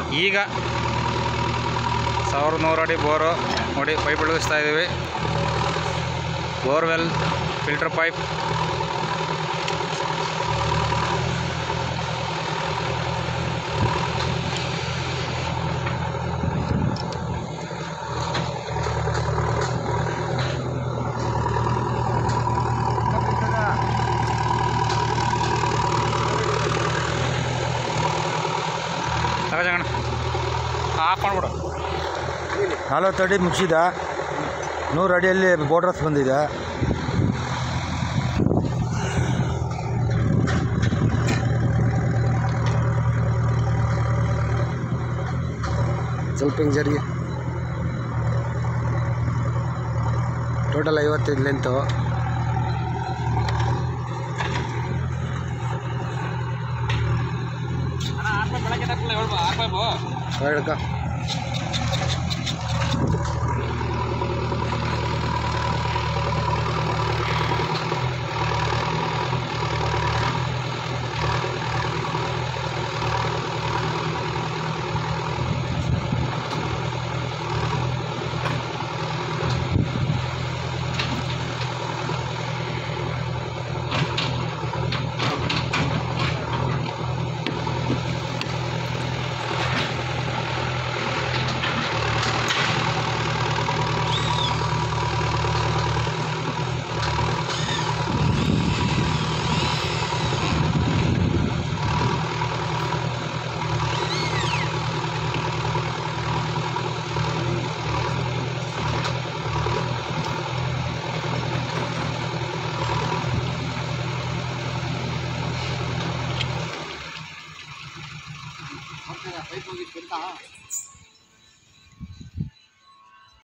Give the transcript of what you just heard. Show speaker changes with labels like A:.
A: ಈಗ ಸಾವಿರದ ನೂರು ಅಡಿ ಬೋರು ನೋಡಿ ಪೈಪ್ ಇಳಿಸ್ತಾ ಇದ್ದೀವಿ ಬೋರ್ವೆಲ್ ಫಿಲ್ಟರ್ ಪೈಪ್ ತಗೋಣ ಆಫ್ ಮಾಡ್ಬಿಡು
B: ನಲವತ್ತು ಅಡಿ ಮುಗಿಸಿದ ನೂರು ಅಡಿಯಲ್ಲಿ ಬೋರ್ಡ್ರಸ್ ಬಂದಿದೆ ಸ್ವಲ್ಪ ಹಿಂಗೆ ಜರಿ ಟೋಟಲ್ ಐವತ್ತೈದು ಲೆಂತು ಹೇಳ್ಕ
C: ಪೈಪ್ ಹೋಗಿತ್ತು ಅಂತ